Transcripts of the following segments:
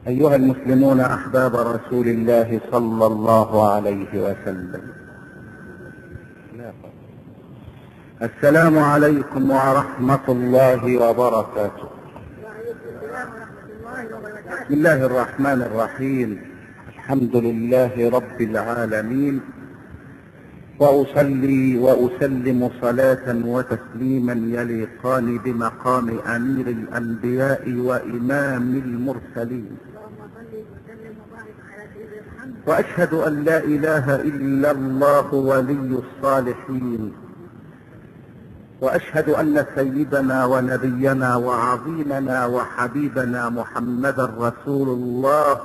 أيها المسلمون أحباب رسول الله صلى الله عليه وسلم السلام عليكم ورحمة الله وبركاته بسم الله الرحمن الرحيم الحمد لله رب العالمين واصلي واسلم صلاه وتسليما يليقان بمقام امير الانبياء وامام المرسلين واشهد ان لا اله الا الله ولي الصالحين واشهد ان سيدنا ونبينا وعظيمنا وحبيبنا محمدا رسول الله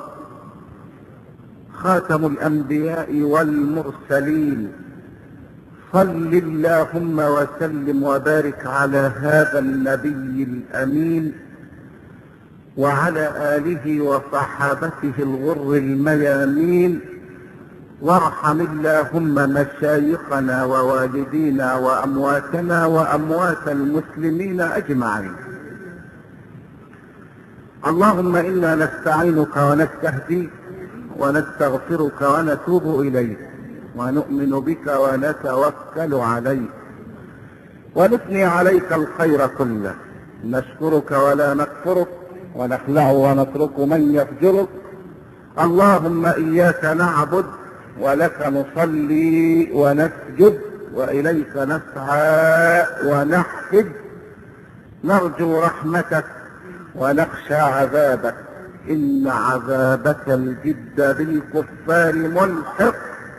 خاتم الانبياء والمرسلين صل اللهم وسلم وبارك على هذا النبي الامين وعلى اله وصحابته الغر الميامين وارحم اللهم مشايخنا ووالدينا وامواتنا واموات المسلمين اجمعين اللهم انا نستعينك ونستهديك ونستغفرك ونتوب اليك ونؤمن بك ونتوكل عليك ونثني عليك الخير كله نشكرك ولا نكفرك ونخلع ونترك من يفجرك اللهم اياك نعبد ولك نصلي ونسجد واليك نسعى ونحفد نرجو رحمتك ونخشى عذابك ان عذابك الجد بالكفار ملحق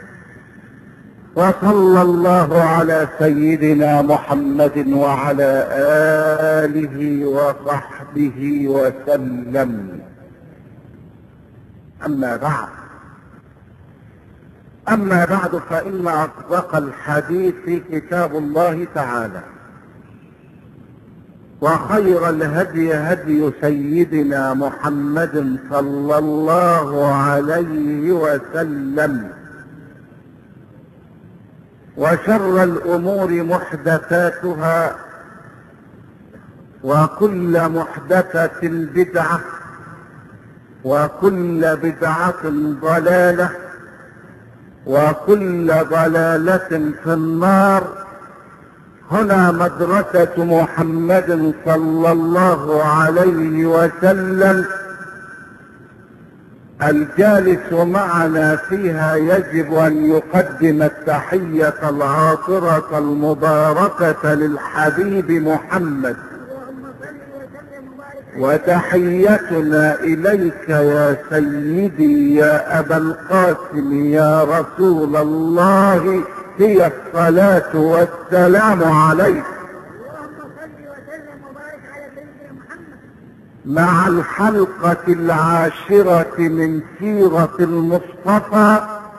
وصلى الله على سيدنا محمد وعلى اله وصحبه وسلم اما بعد اما بعد فان اصدق الحديث كتاب الله تعالى وخير الهدي هدي سيدنا محمد صلى الله عليه وسلم وشر الامور محدثاتها وكل محدثه بدعه وكل بدعه ضلاله وكل ضلاله في النار هنا مدرسه محمد صلى الله عليه وسلم الجالس معنا فيها يجب ان يقدم التحيه العاطره المباركه للحبيب محمد وتحيتنا اليك يا سيدي يا ابا القاسم يا رسول الله هي الصلاه والسلام عليك مع الحلقة العاشرة من سيرة المصطفى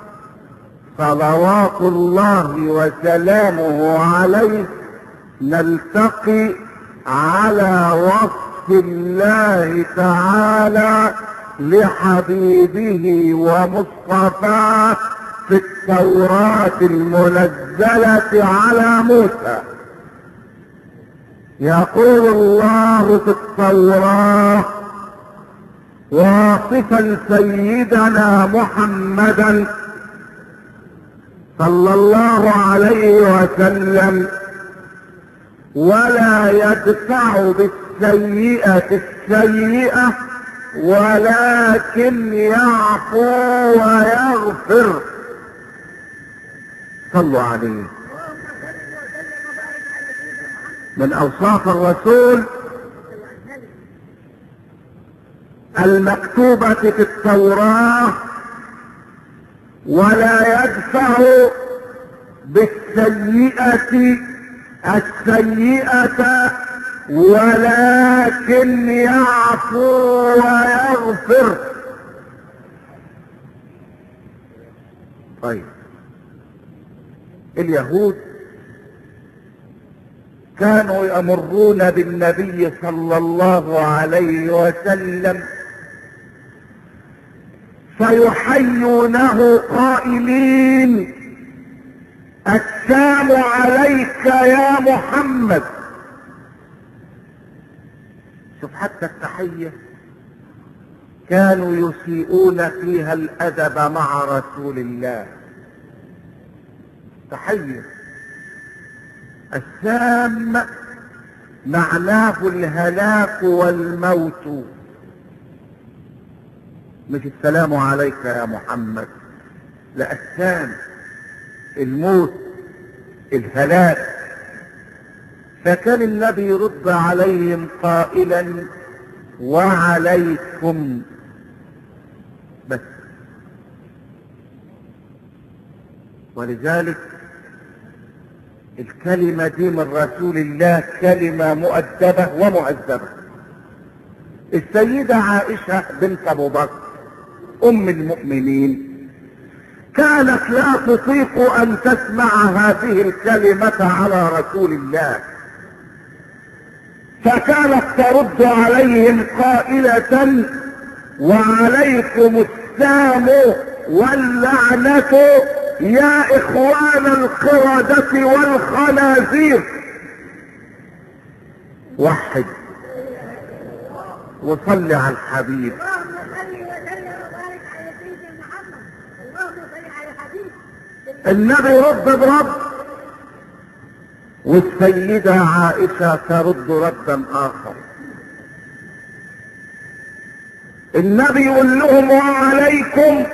صلوات الله وسلامه عليه نلتقي على وصف الله تعالى لحبيبه ومصطفاه في التوراة المنزلة على موسى يقول الله في التوراة واصفا سيدنا محمدا صلى الله عليه وسلم ولا يدفع بالسيئة السيئة ولكن يعفو ويغفر صلوا عليه من اوصاف الرسول المكتوبة في التوراة ولا يدفع بالسيئة السيئة ولكن يعفو ويغفر طيب اليهود كانوا يمرون بالنبي صلى الله عليه وسلم فيحيونه قائلين السلام عليك يا محمد شوف حتى التحية كانوا يسيئون فيها الادب مع رسول الله تحير السام معناه الهلاك والموت مش السلام عليك يا محمد لا السام الموت الهلاك فكان النبي يرد عليهم قائلا وعليكم بس ولذلك الكلمة دي من رسول الله كلمة مؤدبة ومعذبة السيدة عائشة بنت أبو بكر أم المؤمنين كانت لا تطيق أن تسمع هذه الكلمة على رسول الله فكانت ترد عليهم قائلة وعليكم السام واللعنة يا اخوان القردة والخنازير وحد وصل على الحبيب اللهم صل وسلم وبارك على سيدنا محمد اللهم صل على الحبيب النبي رد برد والسيدة عائشة ترد ردا آخر النبي يقول لهم وعليكم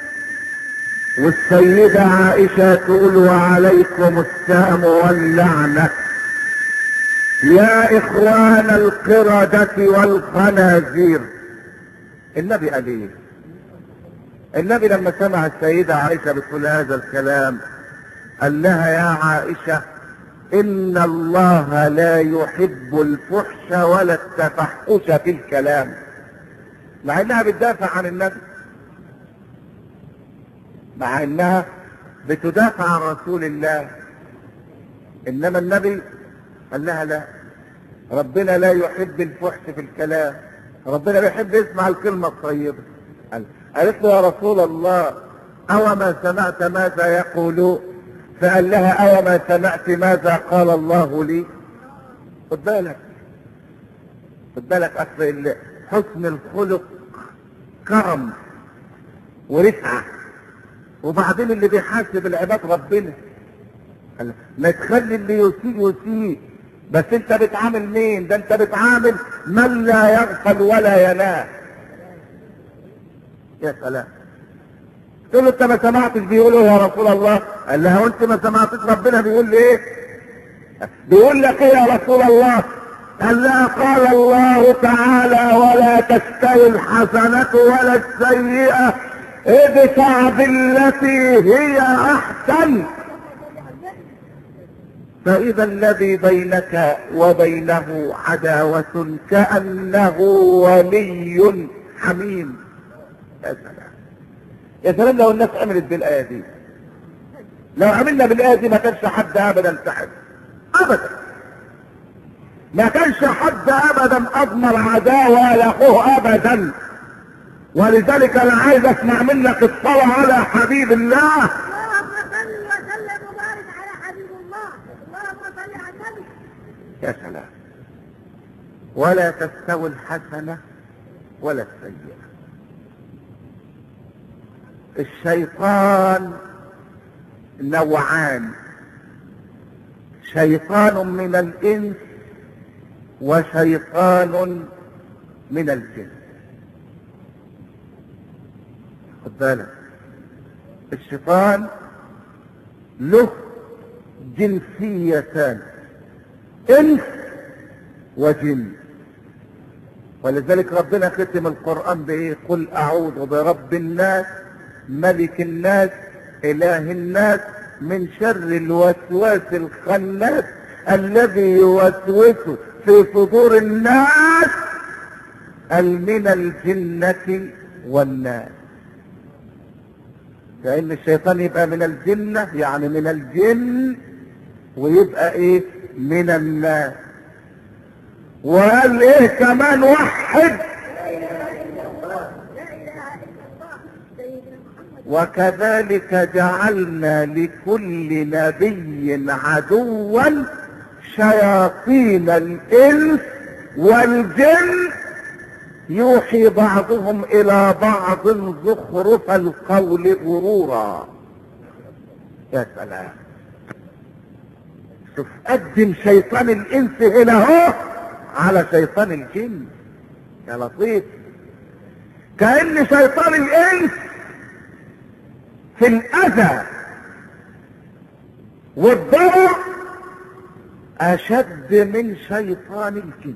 والسيدة عائشة تقول وعليكم السام واللعنة يا إخوان القردة والخنازير النبي قال ايه النبي لما سمع السيدة عائشة بتقول هذا الكلام قال لها يا عائشة إن الله لا يحب الفحش ولا التفحش في الكلام مع إنها بتدافع عن النبي مع إنها بتدافع عن رسول الله إنما النبي قال لها لا ربنا لا يحب الفحش في الكلام ربنا بيحب يسمع الكلمة الطيبة قال- قالت له يا رسول الله أو ما سمعت ماذا يقولون فقال لها أو ما سمعت ماذا قال الله لي خد بالك خد بالك أصل ال- حسن الخلق كرم ورفعة وبعدين اللي بيحاسب العباد ربنا قال- ما تخلي اللي يسيء يسيء بس انت بتعامل مين ده انت بتعامل من لا يغفل ولا ينام يا سلام تقول له انت ما سمعتش بيقولوا يا رسول الله قال لها وانت ما سمعتش ربنا بيقول لي ايه بيقول لك ايه يا رسول الله قال لها قال الله تعالى ولا تستوي الحسنة ولا السيئة ادفع بالتي هي احسن فإذا الذي بينك وبينه عداوة كأنه ولي حميم يا سلام يا سلام لو الناس عملت بالآية دي لو عملنا بالآية دي ما كانش حد أبدا سحب أبدا ما كانش حد أبدا أضمر عداوة لأخوه أبدا ولذلك أنا عايز أسمع منك الصلاة على حبيب الله اللهم صل وسلم وبارك على حبيب الله اللهم صل على النبي يا سلام ولا تستوي الحسنة ولا السيئة الشيطان نوعان شيطان من الإنس وشيطان من الجن خد بالك الشيطان له جنسيتان انس وجن ولذلك ربنا ختم القرآن بإيه قل أعوذ برب الناس ملك الناس إله الناس من شر الوسواس الخناس الذي يوسوس في صدور الناس ال- من الجنة والناس كأن الشيطان يبقى من الجنة يعني من الجن ويبقى ايه من الناس وقال ايه كمان وحد لا اله الا الله سيدنا محمد وكذلك جعلنا لكل نبي عدوا شياطين الانس والجن يوحي بعضهم الى بعض زخرف القول غرورا يا سلام شوف قدم شيطان الانس هنا اهو على شيطان الجن يا لطيف كأن شيطان الانس في الاذى والضرر اشد من شيطان الجن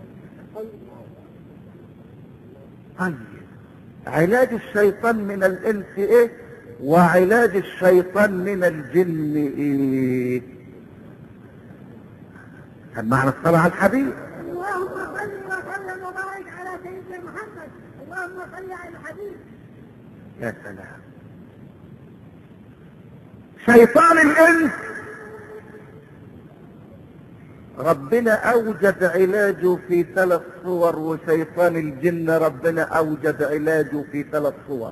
طيب علاج الشيطان من الانس ايه وعلاج الشيطان من الجن ايه كان معنى الصلاة على الحبيب اللهم صل وسلم وبارك على سيدنا محمد اللهم صل على الحبيب يا سلام شيطان الانس ربنا اوجد علاجه في ثلاث صور وشيطان الجن ربنا اوجد علاجه في ثلاث صور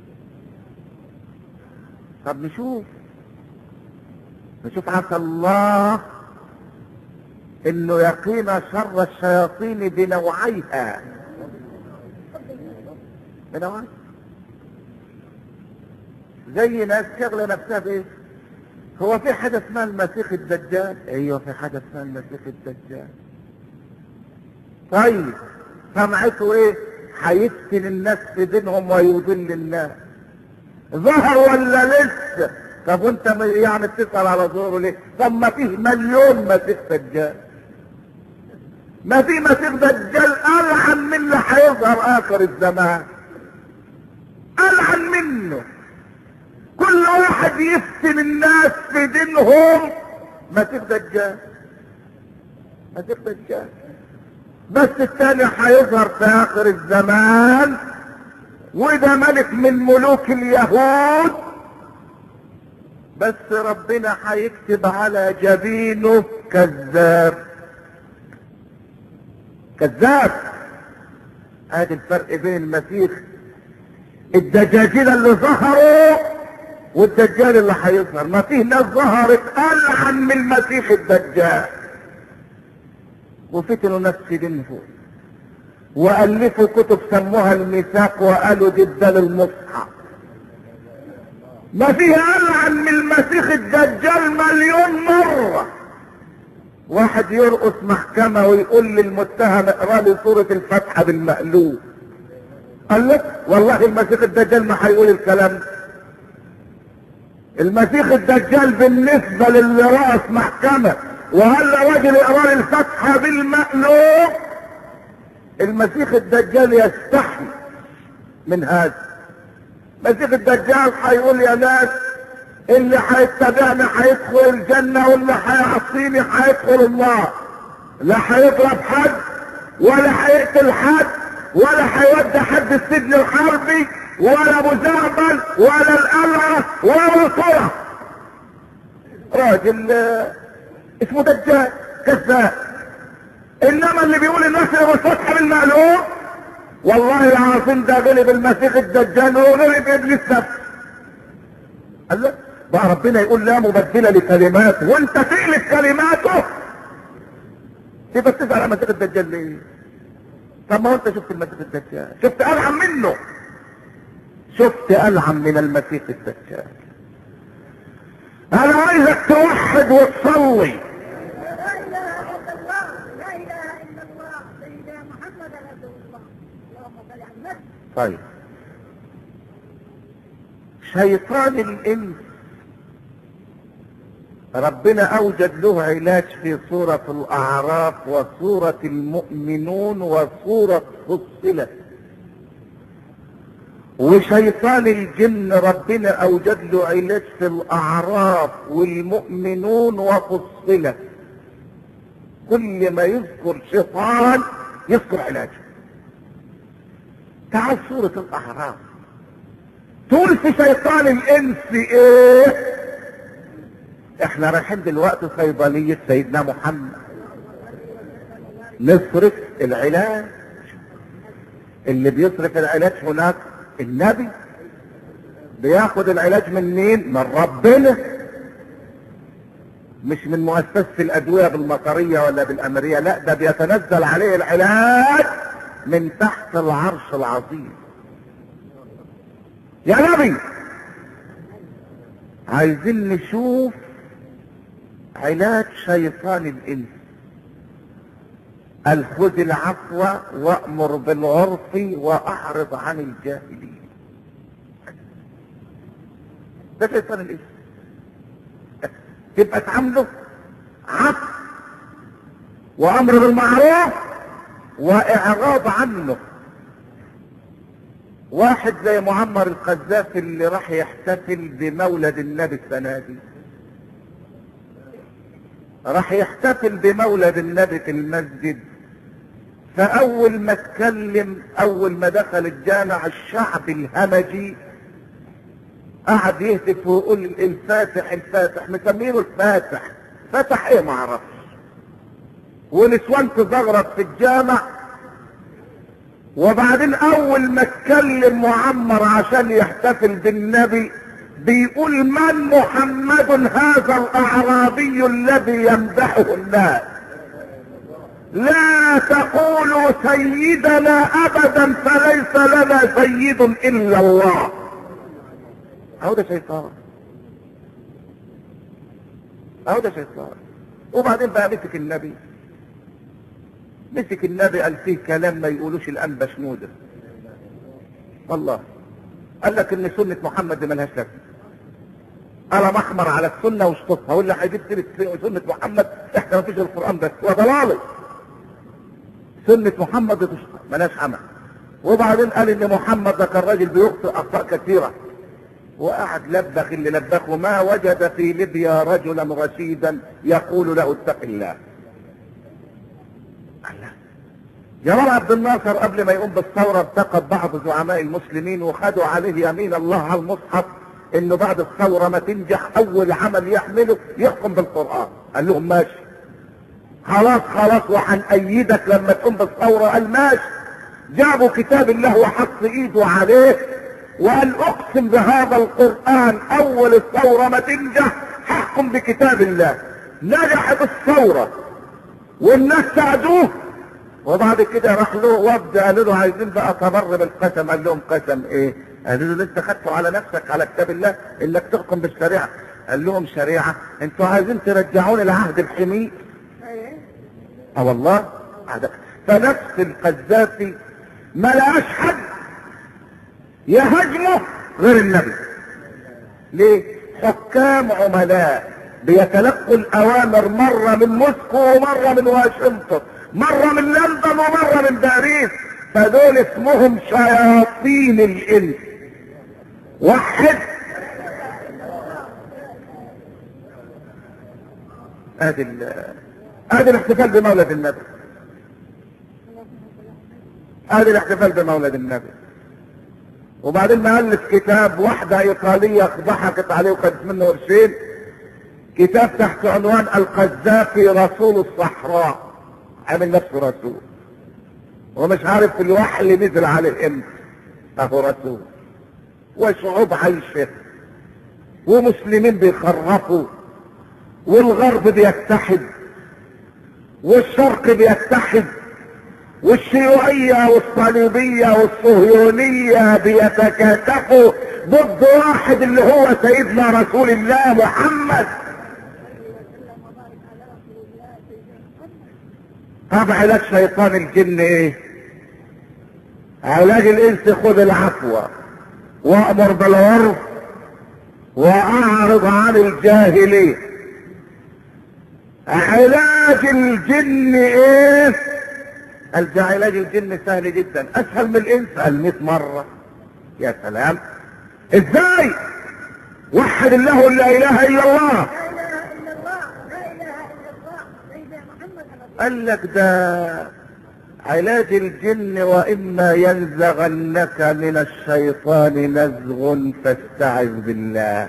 طب نشوف نشوف عسى الله انه يقينا شر الشياطين بنوعيها بنوعيها زي ناس شغله نفسها بايه هو في حاجه اسمها المسيح الدجال ايوه في حاجه اسمها المسيح الدجال طيب سمعته ايه هيفتن الناس في دينهم ويضل الناس ظهر ولا لسه طب وانت م- يعني بتسال على ظهوره ليه طب ما فيه مليون مسيح دجال ما في مسيح دجال العن من اللي هيظهر اخر الزمان العن منه كل واحد يفتن الناس في دينهم مسيح دجال مسيح دجال بس الثاني هيظهر في اخر الزمان وده ملك من ملوك اليهود بس ربنا هيكتب على جبينه كذاب كذاب ادي الفرق بين المسيح الدجاجيل اللي ظهروا والدجال اللي هيظهر ما فيه ناس ظهرت العن من المسيح الدجال وفتنوا ناس في دينهم والفوا كتب سموها الميثاق وقالوا دي الدال المصحف ما فيه العن من المسيح الدجال مليون مره واحد يرقص محكمة ويقول للمتهم اقرا لي سورة الفاتحة بالمقلوب قال لك والله المسيح الدجال ما هيقول الكلام ده المسيح الدجال بالنسبة للي رأس محكمة وهل راجل اقرا لي الفاتحة بالمقلوب المسيح الدجال يستحي من هذا المسيح الدجال هيقول يا ناس اللي هيتبعني هيدخل الجنة واللي هيعصيني هيدخل النار لا هيضرب حد ولا هيقتل حد ولا هيودي حد السجن الحربي ولا ابو زعبل ولا القلعة ولا الصورة راجل آه، اسمه دجال كذاب انما اللي بيقول الناس يبقوا الفتحة بالمقلوب والله العظيم ده غلب المسيح الدجال وغلب ابليس نفسه قال لك بقى ربنا يقول لا مبدله لكلماته وانت تقلب كلماته تبقى تسال على مسيح الدجال ليه؟ طب ما هو انت شفت المسيح الدجال شفت العن منه شفت العن من المسيح الدجال انا عايزك توحد وتصلي لا اله الا الله لا اله الا الله سيدنا محمد رسول الله اللهم صل على النبي طيب شيطان الانس ربنا اوجد له علاج في سورة الاعراف وسورة المؤمنون وسورة فصلت وشيطان الجن ربنا اوجد له علاج في الاعراف والمؤمنون وفصلت كل ما يذكر شيطان يذكر علاجه تعال سورة الاعراف تقول في شيطان الانس ايه احنا رايحين دلوقتي صيدلية سيدنا محمد نصرف العلاج اللي بيصرف العلاج هناك النبي بياخد العلاج من مين من ربنا مش من مؤسسة الأدوية بالمطرية ولا بالأمرية لا ده بيتنزل عليه العلاج من تحت العرش العظيم يا نبي عايزين نشوف علاج شيطان الانس قال خذ العفو وامر بالعرف واعرض عن الجاهلين ده شيطان الانس تبقى تعامله عفو وامر بالمعروف واعراض عنه واحد زي معمر القذافي اللي راح يحتفل بمولد النبي السنه دي راح يحتفل بمولد النبي في المسجد فاول ما اتكلم اول ما دخل الجامع الشعب الهمجي قعد يهتف ويقول الفاتح الفاتح مسمينه الفاتح فتح ايه معرفش ونسوان تزغرط في الجامع وبعدين اول ما اتكلم معمر عشان يحتفل بالنبي بيقول من محمد هذا الاعرابي الذي يمدحه الناس لا تقولوا سيدنا ابدا فليس لنا سيد الا الله اهو ده شيطان اهو ده شيطان وبعدين بقى مسك النبي مسك النبي قال فيه كلام ما يقولوش الانبا شنوده والله قال لك ان سنه محمد دي ملهاش لازمه قلم احمر على السنه واشططها واللي هيجيب سيره سنه محمد احنا ما فيش القران بس وضلاله سنه محمد دي تشطط ملهاش عمل وبعدين قال ان محمد ده كان راجل بيخطئ اخطاء كثيره وقعد لبخ اللي لبخه ما وجد في ليبيا رجلا رشيدا يقول له اتق الله الله جمال عبد الناصر قبل ما يقوم بالثورة ارتقب بعض زعماء المسلمين وخدوا عليه يمين الله على المصحف انه بعد الثورة ما تنجح اول عمل يحمله يحكم بالقرآن قال لهم ماشي خلاص خلاص وهنأيدك لما تقوم بالثورة قال ماشي جابوا كتاب الله وحط ايده عليه وقال اقسم بهذا القرآن اول الثورة ما تنجح هحكم بكتاب الله نجحت الثورة والناس ساعدوه وبعد كده راح له وفد قالوا له عايزين بقى تبر بالقسم قال لهم قسم ايه؟ قالوا له انت خدته على نفسك على كتاب الله انك تحكم بالشريعه قال لهم شريعه انتوا عايزين ترجعوني لعهد الحميد اه والله هذا فنفس القذافي ما لقاش حد يهاجمه غير النبي ليه؟ حكام عملاء بيتلقوا الاوامر مرة من موسكو ومرة من واشنطن مرة من لندن ومرة من باريس فدول اسمهم شياطين الانس وحد ادي ادي الاحتفال بمولد النبي ادي الاحتفال بمولد النبي وبعدين مؤلف كتاب واحدة ايطالية ضحكت عليه وخدت منه قرشين كتاب تحت عنوان القذافي رسول الصحراء عامل نفسه رسول ومش عارف الوحي اللي نزل عليه امتى اهو رسول وشعوب عايشه ومسلمين بيخرفوا والغرب بيتحد والشرق بيتحد والشيوعية والصليبية والصهيونية بيتكاتفوا ضد واحد اللي هو سيدنا رسول الله محمد طب علاج شيطان الجن ايه علاج الانس خذ العفو وامر بالعرف واعرض عن الجاهلين علاج الجن ايه قال ده علاج الجن سهل جدا اسهل من الانس قال 100 مره يا سلام ازاي وحد الله لا اله الا الله لا اله الا الله لا اله الا الله سيدنا محمد رسول قال لك ده علاج الجن واما ينزغنك من الشيطان نزغ فاستعذ بالله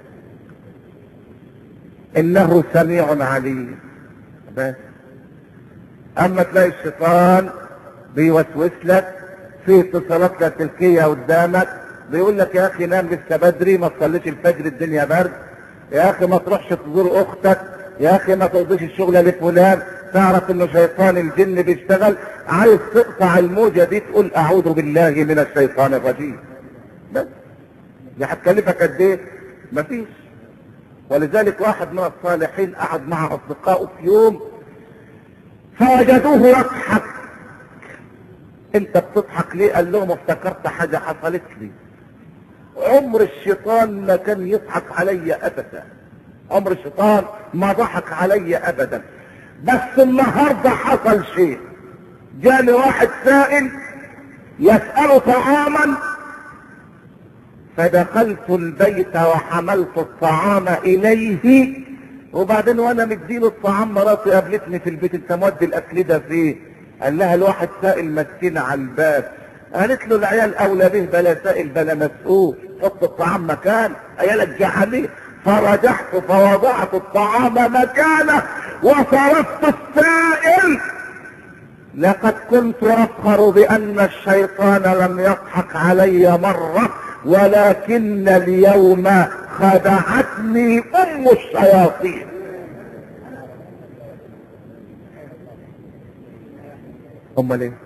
انه سميع عليم بس اما تلاقي الشيطان بيوسوس لك في اتصالات لاسلكيه قدامك بيقول لك يا اخي نام لسه بدري ما تصليش الفجر الدنيا برد يا اخي ما تروحش تزور اختك يا اخي ما تقضيش الشغل لفلان تعرف انه شيطان الجن بيشتغل عايز تقطع الموجة دي تقول اعوذ بالله من الشيطان الرجيم بس دي هتكلفك قد ايه مفيش ولذلك واحد من الصالحين قعد مع اصدقائه في يوم فوجدوه يضحك انت بتضحك ليه قال لهم افتكرت حاجة حصلت لي عمر الشيطان ما كان يضحك علي ابدا عمر الشيطان ما ضحك علي ابدا بس النهاردة حصل شيء جاني واحد سائل يسأله طعاما فدخلت البيت وحملت الطعام اليه وبعدين وانا مديله الطعام مراتي قابلتني في البيت انت مودي الاكل ده فين قال لها الواحد سائل مسكينة على الباب قالت له العيال اولى به بلا سائل بلا مسؤول حط الطعام مكان عيالك جعليه فرجحت فوضعت الطعام مكانه وصرفت السائل لقد كنت افخر بان الشيطان لم يضحك علي مره ولكن اليوم خدعتني ام الشياطين امال ايه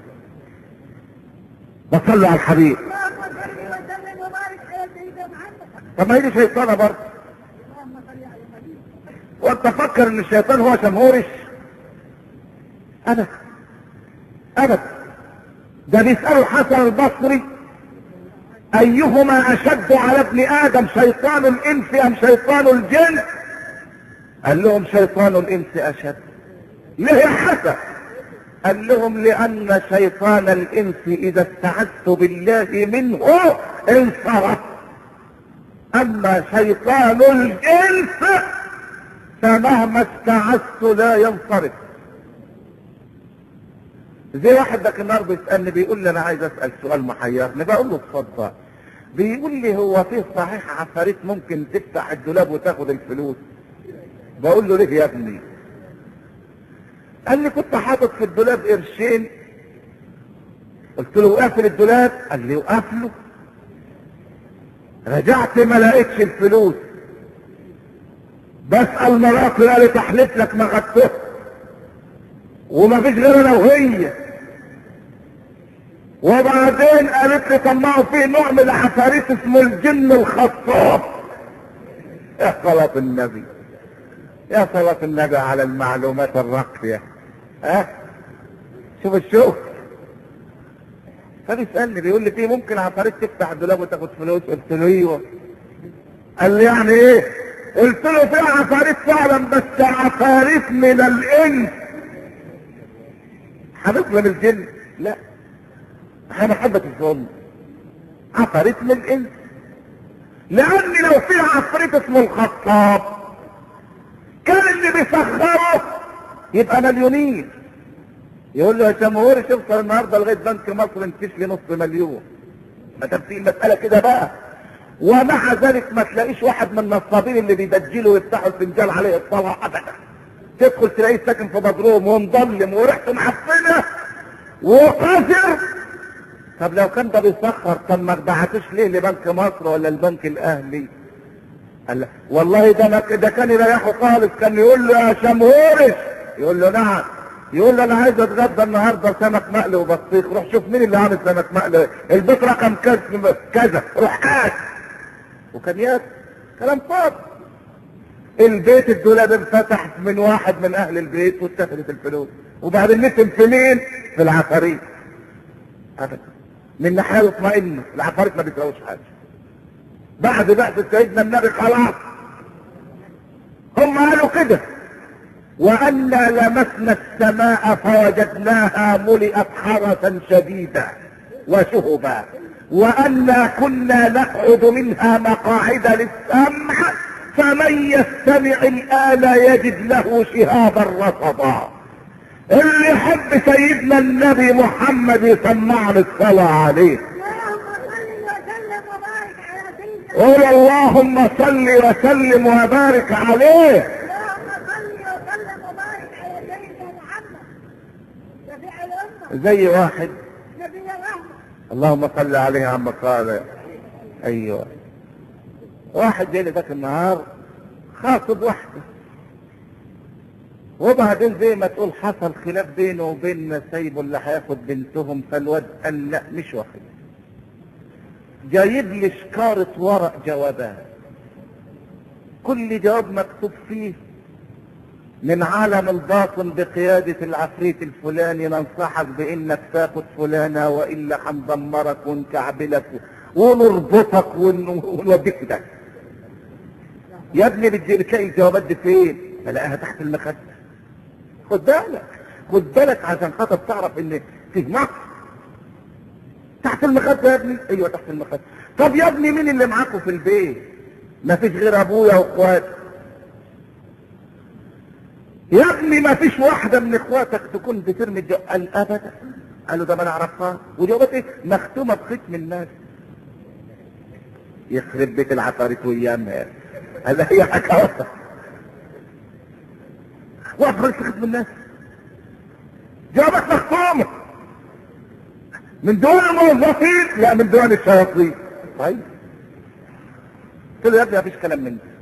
بصلوا على الحبيب اللهم صل وسلم وبارك على سيدنا محمد طب ما هي دي شيطانه برضه اللهم صل على النبي وانت فكر ان الشيطان هو شمهورش ابدا ابدا ده بيسألوا حسن البصري ايهما اشد على ابن ادم شيطان الانس ام شيطان الجن قال لهم شيطان الانس اشد ليه يا حسن قال لهم لان شيطان الانس اذا استعذت بالله منه انصرف اما شيطان الانس فمهما استعذت لا ينصرف زي واحد ده النهار بيسالني بيقول لي انا عايز اسال سؤال محيرني بقول له اتفضل بيقول لي هو فيه صحيح عفاريت ممكن تفتح الدولاب وتاخد الفلوس بقول له ليه يا ابني قال لي كنت حاطط في الدولاب قرشين قلت له قافل الدولاب قال لي وقافله رجعت ما لقيتش الفلوس بسأل مراتي قالت احلف لك ما خدته وما فيش غير انا وهي وبعدين قالت لي طب ما هو في نوع من العفاريت اسمه الجن الخطاب يا صلاة النبي يا صلاة النبي على المعلومات الراقية ها شوف الشوف فبيسألني بيقول لي في ممكن عفاريت تفتح الدولاب وتاخد فلوس قلت له ايوه قال لي يعني ايه قلت له في عفاريت فعلا بس عفاريت من الانس هنظلم الجن لا احنا محبة الظلم عفاريت من الانس لان لو في عفريت اسمه الخطاب كان اللي بيسخره يبقى مليونير يقول له يا جمهور توصل النهارده لغايه بنك مصر انتش لي نص مليون ما تبقى المساله كده بقى ومع ذلك ما تلاقيش واحد من النصابين اللي بيدجلوا ويفتحوا الفنجان عليه الطلع ابدا تدخل تلاقيه ساكن في بدروم ومظلم وريحته معفنه وقذر طب لو كان ده بيسخر طب ما بعتوش ليه لبنك مصر ولا البنك الاهلي قال له والله ده ما ده كان يريحه خالص كان يقول له يا شمهورش يقول له نعم يقول له انا عايز اتغدى النهارده سمك مقلي وبطيخ روح شوف مين اللي عامل سمك مقلي البيت رقم كذا كذا روح هات وكان ياكل كلام فاضي البيت الدولاب انفتح من واحد من اهل البيت واتخذت الفلوس وبعدين نتم في مين؟ في العفاريت ابدا من ناحيه يطمئن العفاريت ما بيساويش حاجه بعد بعث سيدنا النبي خلاص هم قالوا كده وأنا لمسنا السماء فوجدناها ملئت حرسا شديدا وشهبا وأنا كنا نقعد منها مقاعد للسمع فمن يستمع الآن يجد له شهابا رصدا اللي يحب سيدنا النبي محمد يسمعنا الصلاة عليه اللهم صل وسلم وبارك على سيدنا قول اللهم صل وسلم اللهم صل وسلم وبارك على سيدنا محمد شفيع الأمة زي واحد نبي الرحمة اللهم صل عليه عم قال ايوه واحد جاي لي ذاك النهار خاطب واحده وبعدين زي ما تقول حصل خلاف بينه وبين سايبه اللي هياخد بنتهم فالواد قال لا مش واخد جايب لي شكارة ورق جوابات كل جواب مكتوب فيه من عالم الباطن بقيادة العفريت الفلاني ننصحك بانك تاخد فلانة والا هندمرك ونكعبلك ونربطك ون- ونوديك في ده يا ابني بتجي- بتلاقي الجوابات دي فين؟ الاقيها تحت المخدة خد بالك خد بالك عشان خاطر تعرف ان في مصر تحت المخدة يا ابني ايوه تحت المخدة طب يا ابني مين اللي معاكوا في البيت ما فيش غير ابويا واخواتي يا ابني ما فيش واحدة من اخواتك تكون بترمي الجو قال ابدا قالوا ده ما نعرفها وجوابات ايه مختومة بختم الناس يخرب بيت العفاريت وايامها هذا هي حكاوة واحد تخدم الناس جوابات مختومة من دون الموظفين لا من دون الشياطين طيب قلت له يا ابني مفيش كلام من ده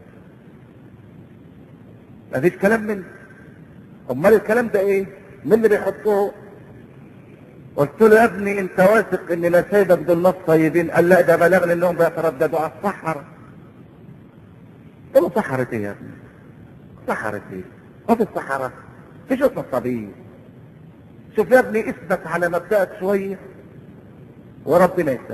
مفيش كلام من ده امال الكلام ده ايه مين اللي بيحطوه قلت له يا ابني انت واثق ان نسايبك دول ناس طيبين قال لا ده بلغني انهم بيترددوا على الصحراء قلت له صحراء ايه يا ابني صحراء ايه ما في الصحراء في شوط نصابين شوف يا ابني اثبت على مبدأك شوية وربنا يسهل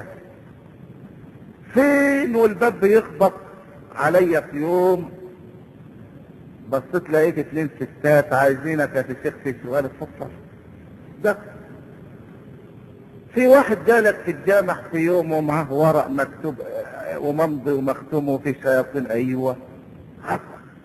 فين والباب بيخبط عليا في يوم بصيت لقيت اتنين ستات عايزينك يا شيخ في سؤال اتفضل ده في واحد جالك في الجامع في يوم ومعاه ورق مكتوب آه، وممضي ومختوم وفي شياطين ايوه حصل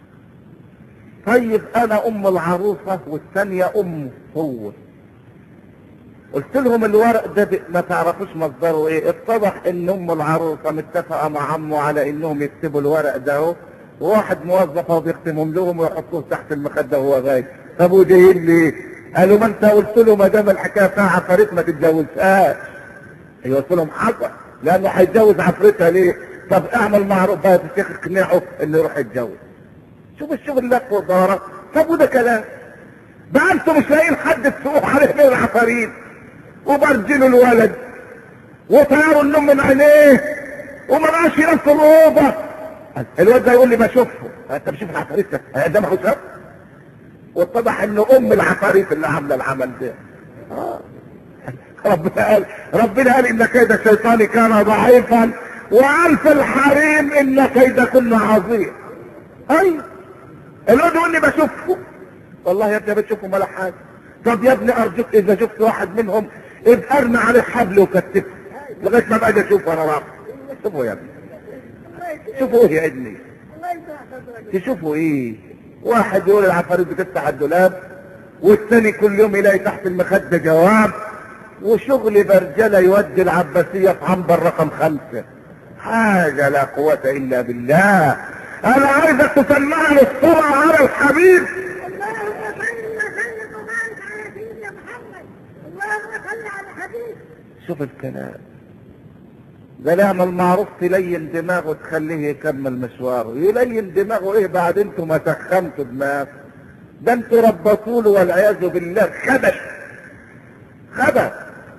طيب انا ام العروسة والثانية امه هو قلت لهم الورق ده ب- ما تعرفوش مصدره ايه اتضح ان ام العروسة متفقة مع عمه على انهم يكتبوا الورق ده اهو وواحد موظف اهو بيختمهم لهم ويحطوه تحت المخدة وهو غايب طب وجايين ليه قالوا ما انت قلت له ما دام الحكايه فيها عفاريت ما تتجوزهاش ايوه قلت لهم حصل لانه هيتجوز عفريتها ليه طب اعمل معروف بقى يا الشيخ اقنعه انه يروح يتجوز شوف الشغل لف ودارة طب وده كلام بقى انتوا مش لاقيين حد تسوق عليه من العفاريت وبرجلوا الولد وطيروا النوم من عينيه وما بقاش ينام في الاوضه الواد ده يقول لي بشوفه انت بتشوف العفاريت ده ده ما هو شاف واتضح ان ام العفاريت اللي عامله العمل ده آه. ربنا قال ربنا قال ان كيد الشيطان كان ضعيفا وقال في الحريم ان كيدكن عظيم ايوه الواد يقول لي بشوفه والله يا ابني بتشوفه ولا حاجه طب يا ابني ارجوك اذا شفت واحد منهم ابقى ارمي عليه حبل وكتفه لغايه ما ابقى اشوفه انا راضي شوفوا يا ابني شوفوا ايه يا ابني الله يسامح حضرتك تشوفوا ايه واحد يقول العفاريت بتفتح الدولاب والثاني كل يوم يلاقي تحت المخدة جواب وشغل برجلة يودي العباسية في عنبر رقم خمسة حاجة لا قوة إلا بالله أنا عايزك تسمعني الصلاة على الحبيب اللهم صل وسلم وبارك على سيدنا محمد اللهم صل على حبيب شوف الكلام ده نعمل معروف تلين دماغه تخليه يكمل مشواره يلين دماغه ايه بعد انتوا ما سخنتوا دماغه ده انتوا ربطوا له والعياذ بالله خبث خبث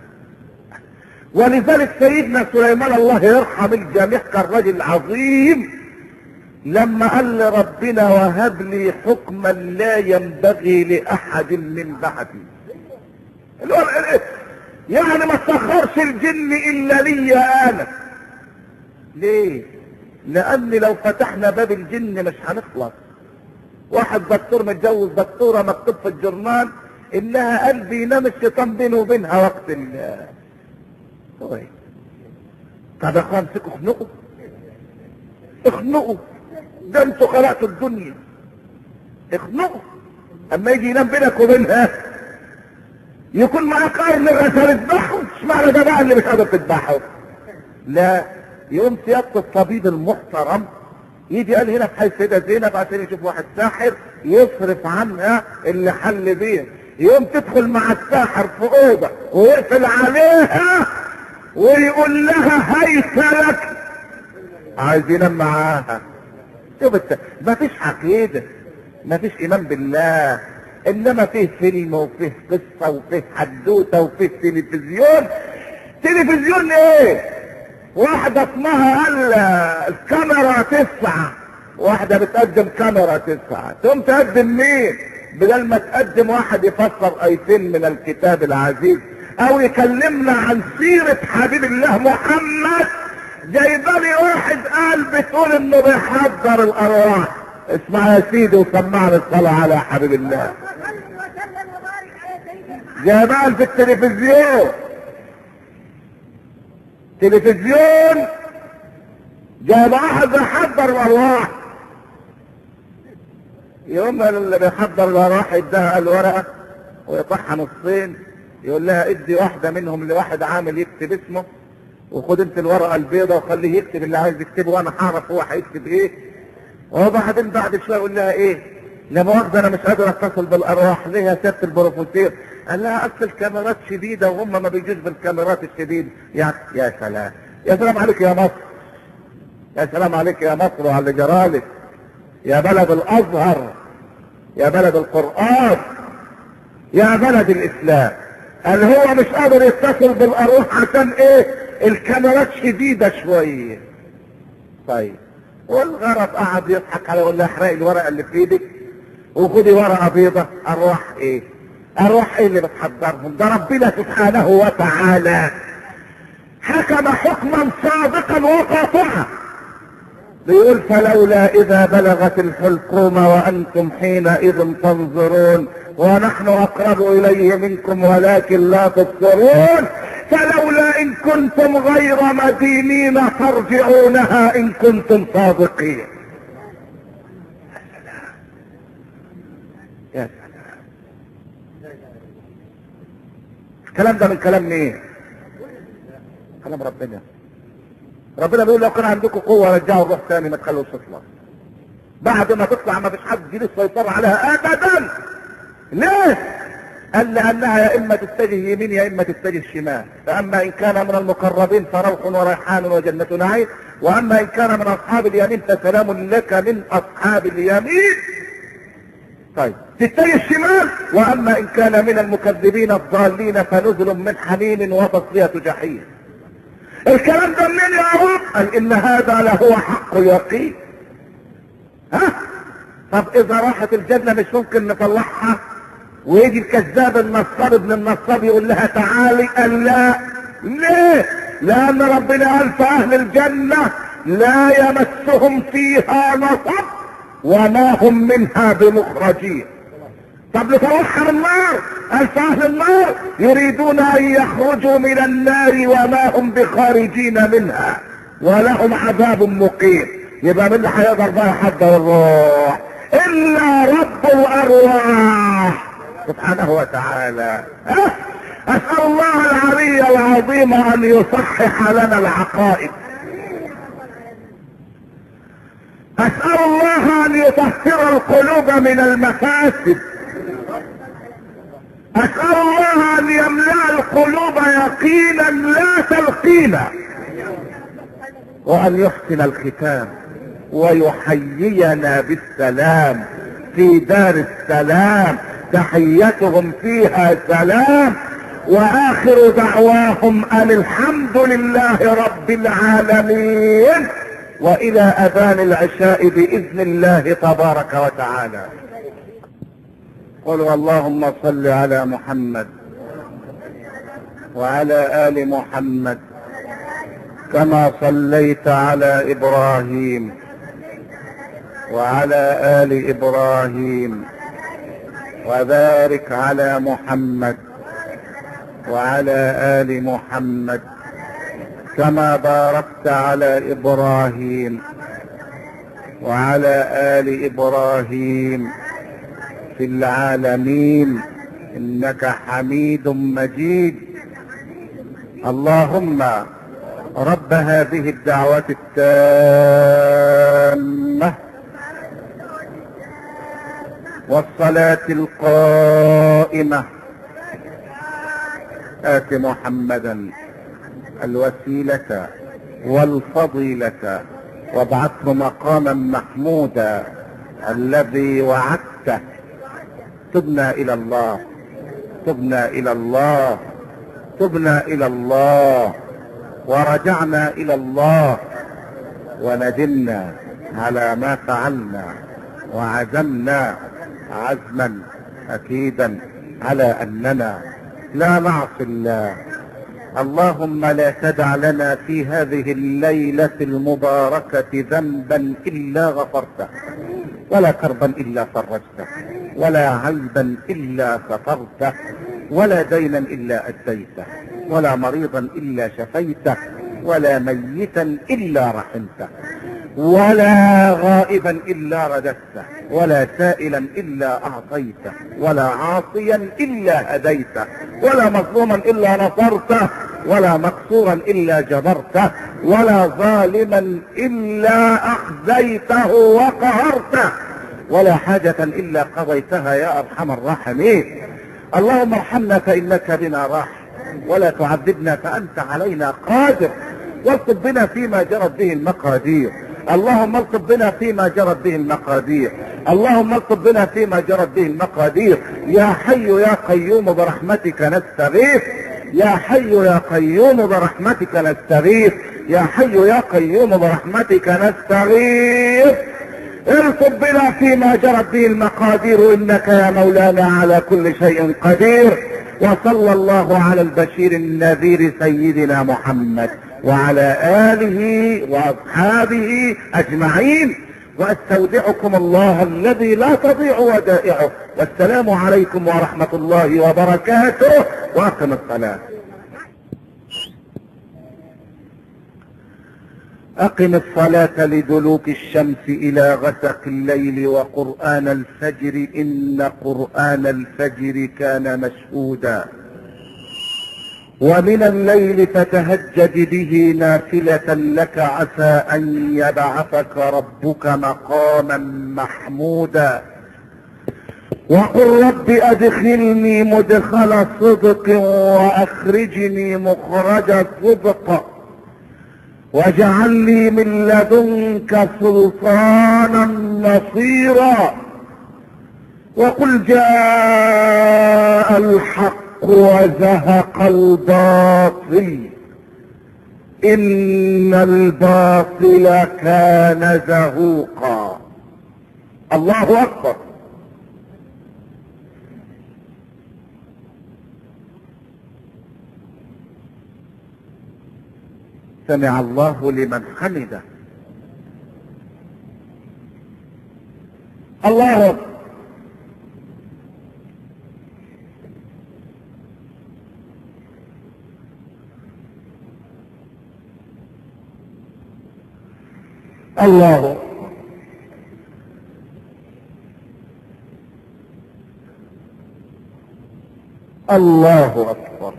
ولذلك سيدنا سليمان الله يرحم الجميع كان راجل عظيم لما قال لربنا وهب لي حكما لا ينبغي لاحد من بعدي اللي هو يعني ما تسخرش الجن الا لي انا ليه لان لو فتحنا باب الجن مش هنخلص واحد دكتور متجوز دكتوره مكتوب في الجورنال انها قلبي ينام الشيطان بينه وبينها وقت ال هو إيه؟ طب يا اخوان امسكوا اخنقوا اخنقوا ده انتوا خلقتوا الدنيا اخنقوا اما يجي ينام بينك وبينها يكون معاك قرن غسل تذبحه اشمعنى ده بقى اللي مش قادر تذبحه لا يقوم سيادة الطبيب المحترم يجي قال هنا في حي السيدة زينب عشان يشوف واحد ساحر يصرف عنها اللي حل بيه يقوم تدخل مع الساحر في اوضه ويقفل عليها ويقول لها هيت لك عايز ينام معاها شوف انت ما فيش عقيده ما فيش ايمان بالله انما فيه فيلم وفيه قصة وفيه حدوتة وفيه تلفزيون تلفزيون ايه واحدة اسمها قال الكاميرا تسعة واحدة بتقدم كاميرا تسعة تقوم تقدم مين بدل ما تقدم واحد يفسر ايتين من الكتاب العزيز او يكلمنا عن سيرة حبيب الله محمد جايبالي واحد قال بتقول انه بيحضر الارواح اسمع يا سيدي وسمعنا الصلاة على حبيب الله وصل وسلم وبارك على سيدنا محمد جايبها في التلفزيون تلفزيون جايب واحد بيحضر الارواح يوم اللي بيحضر الارواح يديها الورقه ويقطعها نصين يقول لها ادي واحده منهم لواحد عامل يكتب اسمه وخد انت الورقه البيضاء وخليه يكتب اللي عايز يكتبه وانا هعرف هو هيكتب ايه وبعدين بعد شويه يقول لها ايه لا مؤاخذه انا مش قادر اتصل بالارواح ليه يا سياده البروفيسور قال لها اصل الكاميرات شديده وهم ما بيجوش بالكاميرات الشديده يا يا سلام يا سلام عليك يا مصر يا سلام عليك يا مصر وعلى اللي جرالك يا بلد الازهر يا بلد القران يا بلد الاسلام قال هو مش قادر يتصل بالارواح عشان ايه الكاميرات شديده شويه طيب والغرض قعد يضحك على يقول لها احرقي الورقه اللي في ايدك وخدي ورقه بيضة ارواح ايه ارواح ايه اللي بتحضرهم ده ربنا سبحانه وتعالى حكم حكما صادقا وقاطعا بيقول فلولا اذا بلغت الحلقوم وانتم حينئذ تنظرون ونحن اقرب اليه منكم ولكن لا تبصرون فلولا ان كنتم غير مدينين ترجعونها ان كنتم صادقين يا سلام الكلام ده من كلام مين كلام ربنا ربنا بيقول لو كان عندكم قوه رجعوا الروح تاني ما تخلوش تطلع بعد ما تطلع ما فيش حد يجي السيطره عليها ابدا ليه قال لانها يا اما تتجه يمين يا اما تتجه شمال فاما ان كان من المقربين فروح وريحان وجنه نعيم واما ان كان من اصحاب اليمين فسلام لك من اصحاب اليمين طيب تتجه الشمال واما ان كان من المكذبين الضالين فنزل من حميم وتصليه جحيم الكلام ده منين يا رب قال ان هذا لهو حق اليقين ها طب اذا راحت الجنه مش ممكن نطلعها ويجي الكذاب النصاب ابن النصاب يقول لها تعالي قال لا ليه لان ربنا قال في اهل الجنه لا يمسهم فيها نصب وما هم منها بمخرجين طب لتوحر النار قال في اهل النار يريدون ان يخرجوا من النار وما هم بخارجين منها ولهم عذاب مقيم يبقى مين اللي هيقدر بقى يحضر الروح الا رب الارواح سبحانه وتعالى ها؟ اسال الله العلي العظيم ان يصحح لنا العقائد اسال الله ان يطهر القلوب من المفاسد اسال الله ان يملا القلوب يقينا لا تلقينا وان يحسن الختام ويحيينا بالسلام في دار السلام تحيتهم فيها سلام واخر دعواهم ان الحمد لله رب العالمين والى اذان العشاء باذن الله تبارك وتعالى قلوا اللهم صل على محمد وعلى ال محمد كما صليت على ابراهيم وعلى ال ابراهيم وبارك على محمد وعلى ال محمد كما باركت على ابراهيم وعلى ال ابراهيم في العالمين انك حميد مجيد اللهم رب هذه الدعوة التامة والصلاة القائمة آت محمدا الوسيلة والفضيلة وابعثه مقاما محمودا الذي وعدته تبنا الى الله تبنا الى الله تبنا الى الله ورجعنا الى الله وندمنا على ما فعلنا وعزمنا عزما اكيدا على اننا لا نعصي الله اللهم لا تدع لنا في هذه الليلة المباركة ذنبا إلا غفرته ولا كربا إلا فرجته ولا عيبا إلا سترته ولا دينا إلا أديته ولا مريضا إلا شفيته ولا ميتا إلا رحمته ولا غائبا إلا رددته ولا سائلا إلا أعطيته ولا عاصيا إلا هديته ولا مظلوما إلا نصرته ولا مكسورا إلا جبرته ولا ظالما إلا أخزيته وقهرته ولا حاجة إلا قضيتها يا أرحم الراحمين اللهم ارحمنا فإنك بنا راح ولا تعذبنا فأنت علينا قادر والطب بنا فيما جرت به المقادير اللهم الطب بنا فيما جرت به المقادير اللهم الطب بنا فيما جرت به المقادير يا حي يا قيوم برحمتك نستغيث يا حي يا قيوم برحمتك نستغيث يا حي يا قيوم برحمتك نستغيث ارصد بنا فيما جرت به المقادير انك يا مولانا على كل شيء قدير وصلى الله على البشير النذير سيدنا محمد وعلى اله واصحابه اجمعين واستودعكم الله الذي لا تضيع ودائعه والسلام عليكم ورحمه الله وبركاته واقم الصلاه أقم الصلاة لدلوك الشمس إلى غسق الليل وقرآن الفجر إن قرآن الفجر كان مشهودا ومن الليل فتهجد به نافلة لك عسى أن يبعثك ربك مقاما محمودا وقل رب أدخلني مدخل صدق وأخرجني مخرج صدق واجعل لي من لدنك سلطانا نصيرا وقل جاء الحق وزهق الباطل ان الباطل كان زهوقا الله اكبر سمع الله لمن حمده الله أكبر. الله أكبر. الله أكبر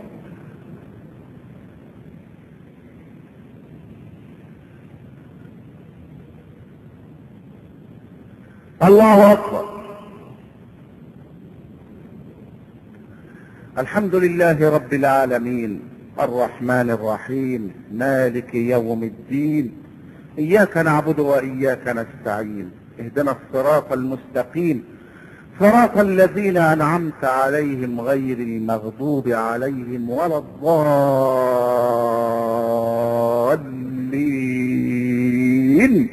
الله أكبر الحمد لله رب العالمين الرحمن الرحيم مالك يوم الدين إياك نعبد وإياك نستعين اهدنا الصراط المستقيم صراط الذين أنعمت عليهم غير المغضوب عليهم ولا الضالين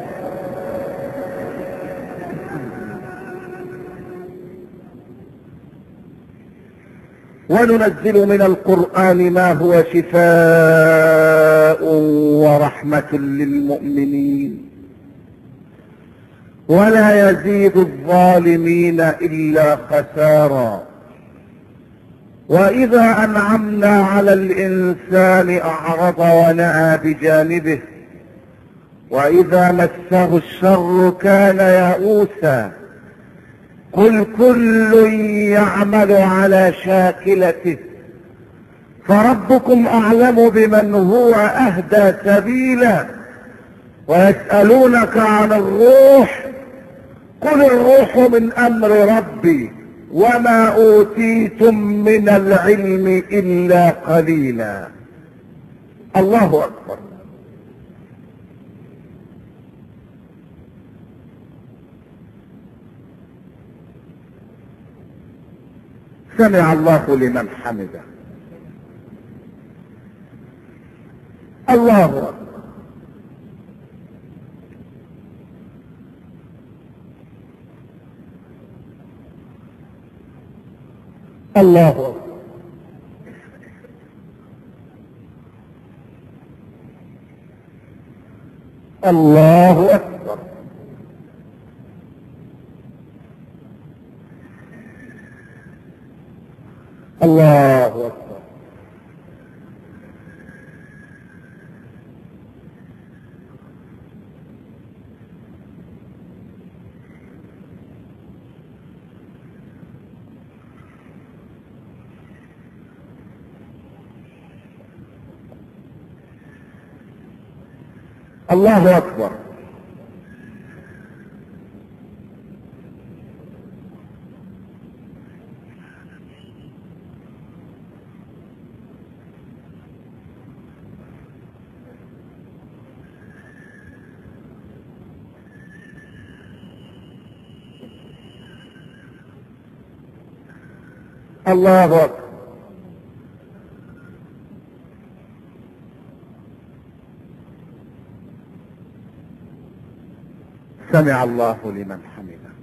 وننزل من القرآن ما هو شفاء ورحمة للمؤمنين ولا يزيد الظالمين إلا خسارا وإذا أنعمنا على الإنسان أعرض ونأى بجانبه وإذا مسه الشر كان يئوسا قل كل يعمل على شاكلته فربكم اعلم بمن هو اهدى سبيلا ويسالونك عن الروح قل الروح من امر ربي وما اوتيتم من العلم الا قليلا الله اكبر سمع الله لمن حمده الله أكبر الله أكبر الله أكبر الله أكبر الله أكبر الله أكبر سمع الله لمن حمده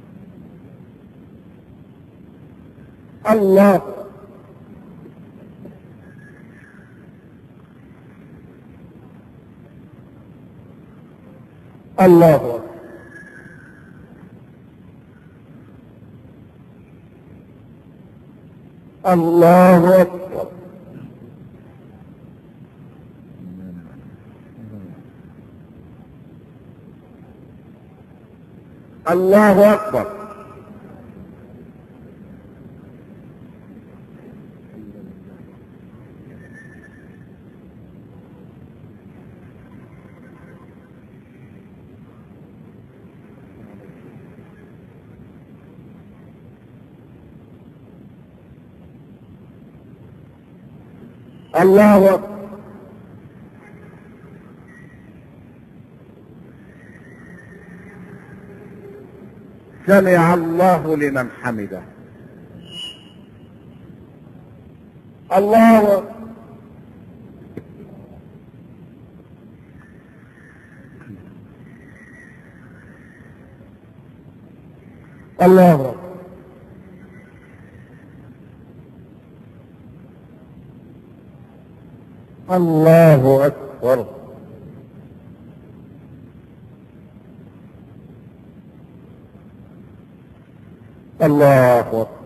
الله الله أكبر الله أكبر الله أكبر الله أكبر سمع الله لمن حمده الله أكبر الله أكبر الله أكبر الله أكبر